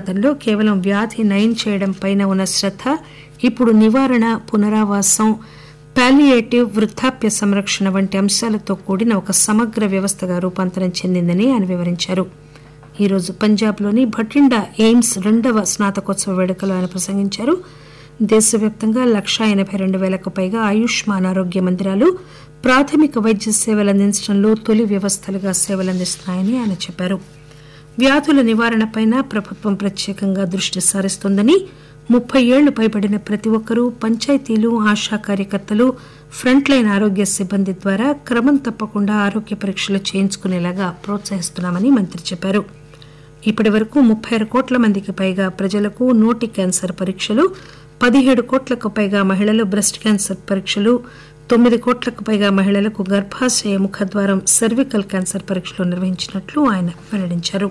గతంలో కేవలం వ్యాధి నయం చేయడం పైన ఉన్న శ్రద్ధ ఇప్పుడు నివారణ పునరావాసం పాలియేటివ్ వృద్ధాప్య సంరక్షణ వంటి అంశాలతో కూడిన ఒక సమగ్ర వ్యవస్థగా రూపాంతరం చెందిందని ఆయన వివరించారు ఈరోజు పంజాబ్లోని భటిండా ఎయిమ్స్ రెండవ స్నాతకోత్సవ వేడుకలో ఆయన ప్రసంగించారు దేశవ్యాప్తంగా లక్షా ఎనబై రెండు వేలకు పైగా ఆయుష్మాన్ ఆరోగ్య మందిరాలు ప్రాథమిక వైద్య సేవలు అందించడంలో తొలి వ్యవస్థలుగా సేవలందిస్తున్నాయని ఆయన చెప్పారు వ్యాధుల నివారణపైన ప్రభుత్వం ప్రత్యేకంగా దృష్టి సారిస్తోందని ముప్పై ఏళ్లు పైబడిన ప్రతి ఒక్కరూ పంచాయతీలు ఆశా కార్యకర్తలు ఫ్రంట్ లైన్ ఆరోగ్య సిబ్బంది ద్వారా క్రమం తప్పకుండా ఆరోగ్య పరీక్షలు చేయించుకునేలాగా ప్రోత్సహిస్తున్నామని మంత్రి చెప్పారు ఇప్పటి వరకు ముప్పై ఆరు కోట్ల మందికి పైగా ప్రజలకు నోటి క్యాన్సర్ పరీక్షలు పదిహేడు కోట్లకు పైగా మహిళలు బ్రెస్ట్ క్యాన్సర్ పరీక్షలు తొమ్మిది కోట్లకు పైగా మహిళలకు గర్భాశయ ముఖద్వారం సెర్వికల్ క్యాన్సర్ పరీక్షలు నిర్వహించినట్లు ఆయన వెల్లడించారు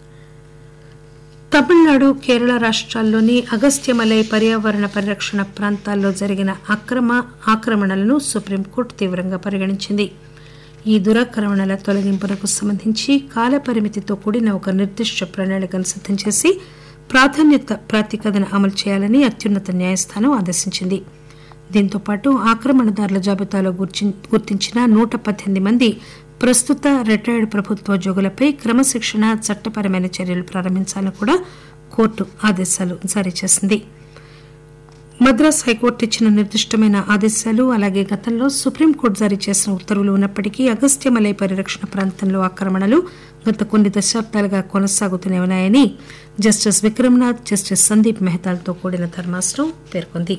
తమిళనాడు కేరళ రాష్ట్రాల్లోని అగస్త్యమలై పర్యావరణ పరిరక్షణ ప్రాంతాల్లో జరిగిన అక్రమ ఆక్రమణలను సుప్రీంకోర్టు తీవ్రంగా పరిగణించింది ఈ దురాక్రమణల తొలగింపునకు సంబంధించి కాలపరిమితితో కూడిన ఒక నిర్దిష్ట ప్రణాళికను సిద్దం చేసి ప్రాధాన్యత ప్రాతిపదన అమలు చేయాలని అత్యున్నత న్యాయస్థానం ఆదేశించింది దీంతో పాటు ఆక్రమణదారుల జాబితాలో గుర్తించిన నూట పద్దెనిమిది మంది ప్రస్తుత రిటైర్డ్ ప్రభుత్వోద్యోగులపై క్రమశిక్షణ చట్టపరమైన చర్యలు ప్రారంభించాలని కూడా కోర్టు ఆదేశాలు జారీ చేసింది మద్రాస్ హైకోర్టు ఇచ్చిన నిర్దిష్టమైన ఆదేశాలు అలాగే గతంలో సుప్రీంకోర్టు జారీ చేసిన ఉత్తర్వులు ఉన్నప్పటికీ అగస్త్యమలై పరిరక్షణ ప్రాంతంలో ఆక్రమణలు గత కొన్ని దశాబ్దాలుగా కొనసాగుతూనే ఉన్నాయని జస్టిస్ విక్రమ్నాథ్ జస్టిస్ సందీప్ మెహతాలతో కూడిన ధర్మాసనం పేర్కొంది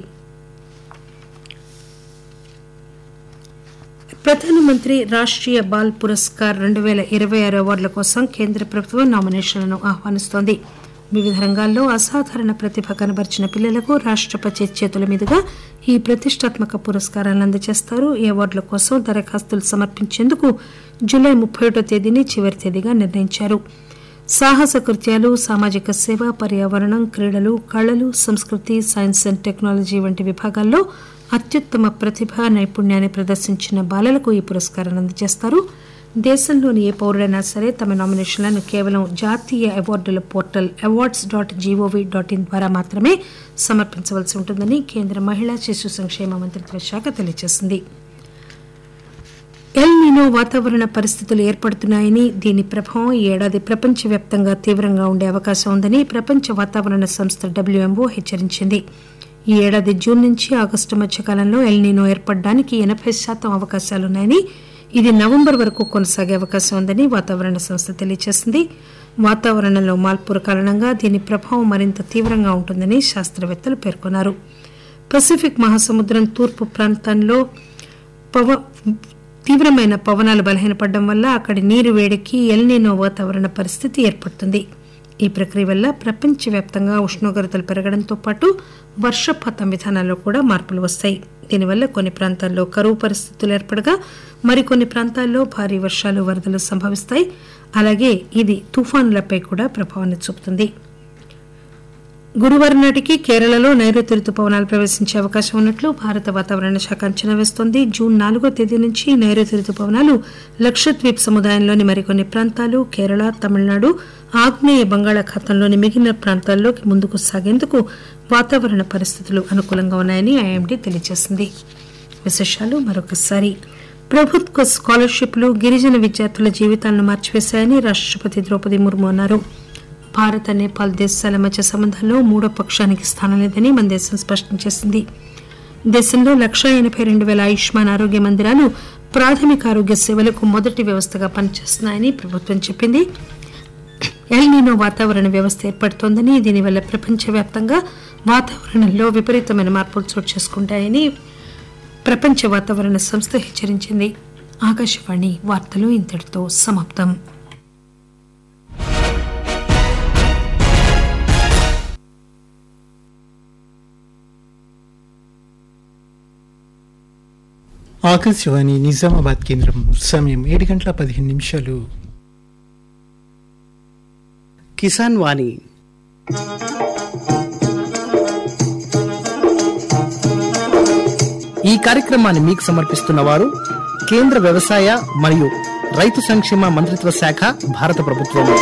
ప్రధానమంత్రి రాష్ట్రీయ బాల్ పురస్కార్ రెండు పేల ఇరవై ఆరు అవార్డుల కోసం కేంద్ర ప్రభుత్వం నామినేషన్లను ఆహ్వానిస్తోంది వివిధ రంగాల్లో అసాధారణ ప్రతిభ కనబరిచిన పిల్లలకు రాష్టపతి చేతుల మీదుగా ఈ ప్రతిష్టాత్మక పురస్కారాలను అందజేస్తారు ఈ అవార్డుల కోసం దరఖాస్తులు సమర్పించేందుకు జూలై ముప్పై ఒకటో తేదీని చివరి తేదీగా నిర్ణయించారు సాహస కృత్యాలు సామాజిక సేవ పర్యావరణం క్రీడలు కళలు సంస్కృతి సైన్స్ అండ్ టెక్నాలజీ వంటి విభాగాల్లో అత్యుత్తమ ప్రతిభ నైపుణ్యాన్ని ప్రదర్శించిన బాలలకు ఈ పురస్కారాన్ని అందజేస్తారు దేశంలోని ఏ పౌరుడైనా సరే తమ నామినేషన్లను కేవలం జాతీయ అవార్డుల portal awards dot GOV dot in ద్వారా మాత్రమే సమర్పించవలసి ఉంటుందని కేంద్ర మహిళా శిశు సంక్షేమ మంత్రిత్వ శాఖ తెలియజేసింది ఎల్ నినో వాతావరణ పరిస్థితులు ఏర్పడుతున్నాయని దీని ప్రభావం ఈ ఏడాది ప్రపంచవ్యాప్తంగా తీవ్రంగా ఉండే అవకాశం ఉందని ప్రపంచ వాతావరణ సంస్థ డబ్ల్యూఎంఓ హెచ్చరించింది ఈ ఏడాది జూన్ నుంచి ఆగస్టు మధ్య కాలంలో ఎల్ నినో ఏర్పడడానికి ఎనబై శాతం అవకాశాలున్నాయని ఇది నవంబర్ వరకు కొనసాగే అవకాశం ఉందని వాతావరణ సంస్థ తెలియజేసింది వాతావరణంలో మార్పుల కారణంగా దీని ప్రభావం మరింత తీవ్రంగా ఉంటుందని శాస్త్రవేత్తలు పేర్కొన్నారు పసిఫిక్ మహాసముద్రం తూర్పు ప్రాంతంలో పవ తీవ్రమైన పవనాలు బలహీనపడడం వల్ల అక్కడి నీరు వేడికి ఎల్నీనో వాతావరణ పరిస్థితి ఏర్పడుతుంది ఈ ప్రక్రియ వల్ల ప్రపంచవ్యాప్తంగా ఉష్ణోగ్రతలు పెరగడంతో పాటు వర్షపాతం విధానాల్లో కూడా మార్పులు వస్తాయి దీనివల్ల కొన్ని ప్రాంతాల్లో కరువు పరిస్థితులు ఏర్పడగా మరికొన్ని ప్రాంతాల్లో భారీ వర్షాలు వరదలు సంభవిస్తాయి అలాగే ఇది తుఫానులపై కూడా ప్రభావాన్ని చూపుతుంది గురువారం నాటికి కేరళలో నైరుతి రుతుపవనాలు ప్రవేశించే అవకాశం ఉన్నట్లు భారత వాతావరణ శాఖ అంచనా వేస్తోంది జూన్ నాలుగో తేదీ నుంచి నైరుతి రుతుపవనాలు లక్షద్వీప్ సముదాయంలోని మరికొన్ని ప్రాంతాలు కేరళ తమిళనాడు ఆగ్నేయ బంగాళాఖాతంలోని మిగిలిన ప్రాంతాల్లోకి ముందుకు సాగేందుకు వాతావరణ పరిస్థితులు అనుకూలంగా ఉన్నాయని ఐఎండీ తెలియజేసింది విశేషాలు మరొకసారి ప్రభుత్వ స్కాలర్షిప్లు గిరిజన విద్యార్థుల జీవితాలను మార్చివేశాయని రాష్టపతి ద్రౌపది ముర్ము అన్నారు భారత్ నేపాల్ దేశాల మధ్య సంబంధాల్లో మూడో పక్షానికి స్థానం లేదని మన దేశం స్పష్టం చేసింది దేశంలో లక్షా ఎనబై రెండు వేల ఆయుష్మాన్ ఆరోగ్య మందిరాలు ప్రాథమిక ఆరోగ్య సేవలకు మొదటి వ్యవస్థగా పనిచేస్తున్నాయని ప్రభుత్వం చెప్పింది ఎల్నీనో వాతావరణ వ్యవస్థ ఏర్పడుతోందని దీనివల్ల ప్రపంచవ్యాప్తంగా వాతావరణంలో విపరీతమైన మార్పులు చోటు చేసుకుంటాయని ప్రపంచ వాతావరణ సంస్థ హెచ్చరించింది ఆకాశవాణి వార్తలు ఇంతటితో సమాప్తం ఆకాశవాణి నిజామాబాద్ కేంద్రం సమయం ఏడు గంటల పదిహేను నిమిషాలు కిసాన్ వాణి ఈ కార్యక్రమాన్ని మీకు సమర్పిస్తున్న వారు కేంద్ర వ్యవసాయ మరియు రైతు సంక్షేమ మంత్రిత్వ శాఖ భారత ప్రభుత్వం